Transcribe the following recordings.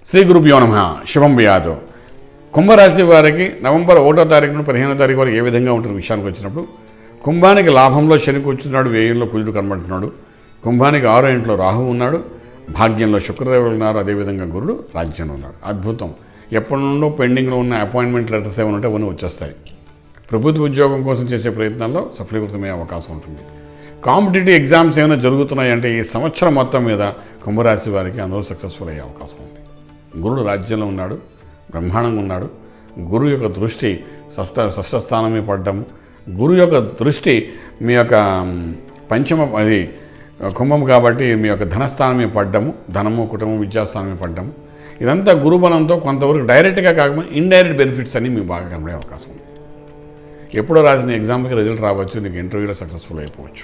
శ్రీ గురుభ్యో నమ శుభం వ్యాధు కుంభరాశి వారికి నవంబర్ ఒకటో తారీఖు నుండి పదిహేనో తారీఖు వరకు ఏ విధంగా ఉంటుంది విషయానికి వచ్చినప్పుడు కుంభానికి లాభంలో శని కూర్చున్నాడు వ్యయంలో కుజుడు కనబడుతున్నాడు కుంభానికి ఆరో ఇంట్లో రాహు ఉన్నాడు భాగ్యంలో శుక్రదేవులు ఉన్నారు అదేవిధంగా గురుడు రాజ్యంలో ఉన్నాడు అద్భుతం ఎప్పటి నుండో పెండింగ్లో ఉన్న అపాయింట్మెంట్ లెటర్స్ ఏమైనా ఉంటే అవన్నీ వచ్చేస్తాయి ప్రభుత్వ ఉద్యోగం కోసం చేసే ప్రయత్నాల్లో సఫలీకృతమయ్యే అవకాశం ఉంటుంది కాంపిటేటివ్ ఎగ్జామ్స్ ఏమైనా జరుగుతున్నాయంటే ఈ సంవత్సరం మొత్తం మీద కుంభరాశి వారికి అందులో సక్సెస్ఫుల్ అయ్యే అవకాశం ఉంది గురుడు రాజ్యంలో ఉన్నాడు బ్రహ్మాండంగా ఉన్నాడు గురువు యొక్క దృష్టి షష్ట షష్ఠస్థానం మీద పడ్డము గురువు యొక్క దృష్టి మీ యొక్క మ్, పంచమ అది కుంభం కాబట్టి మీ యొక్క ధనస్థానం మీద పడ్డము ధనము కుటుంబం విద్యాస్థానం మీద పడ్డము ఇదంతా గురుబలంతో కొంతవరకు డైరెక్ట్గా కాకుండా ఇండైరెక్ట్ బెనిఫిట్స్ అన్ని మీకు బాగా కనబడే అవకాశం ఉంది ఎప్పుడో రాసిన ఎగ్జామ్కి రిజల్ట్ రావచ్చు నీకు ఇంటర్వ్యూలో సక్సెస్ఫుల్ అయిపోవచ్చు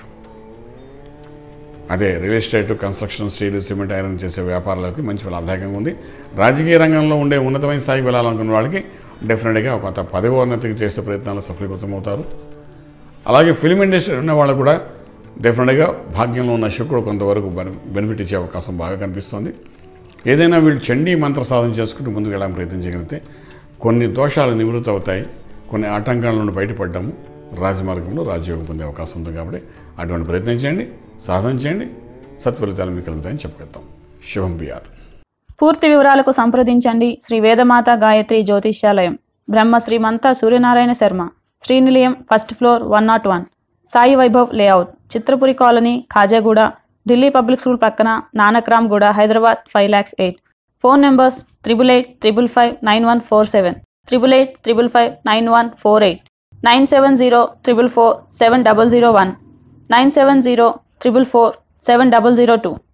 అదే real estate construction steel cement iron చేసే వ్యాపారాలకి మంచి లాభదాయకంగా ఉంది రాజకీయ రంగంలో ఉండే ఉన్నతమైన స్థాయికి వెళ్ళాలనుకున్న వాళ్ళకి డెఫినెట్గా ఒక కొత్త పదవి ఉన్నతికి చేసే ప్రయత్నాలు సఫలీకృతమవుతారు అలాగే ఫిలిం ఇండస్ట్రీ ఉన్న వాళ్ళు కూడా డెఫినెట్గా భాగ్యంలో ఉన్న శుక్రుడు కొంతవరకు బెన- బెనిఫిట్ ఇచ్చే అవకాశం బాగా కనిపిస్తుంది ఏదైనా వీళ్ళు చండీ మంత్ర సాధన చేసుకుంటూ ముందుకు వెళ్ళడానికి ప్రయత్నం చేయగలిగితే కొన్ని దోషాలు నివృత్తి అవుతాయి కొన్ని ఆటంకాల నుండి బయటపడ్డాము రాజమార్గంలో రాజయోగం పొందే అవకాశం ఉంది కాబట్టి అటువంటి ప్రయత్నం చేయండి సాధన చేయండి సత్ఫలితాలు మీకు కలుగుతాయని చెప్పగలుగుతాం శుభం బియార్ పూర్తి వివరాలకు సంప్రదించండి Shri Vedamata Gayatri Jyotishyalayam Brahma Srimantha Suryanarayana Sharma Srinilayam first floor one nought one Sai Vaibhav layout Chitrapuri colony Khajaguda Delhi public school పక్కన Nanakramguda Hyderabad five lakhs eight phone numbers triple eight triple five nine one four seven triple eight triple five nine one four eight nine seven zero triple four seven double zero one nine seven zero triple four seven double zero two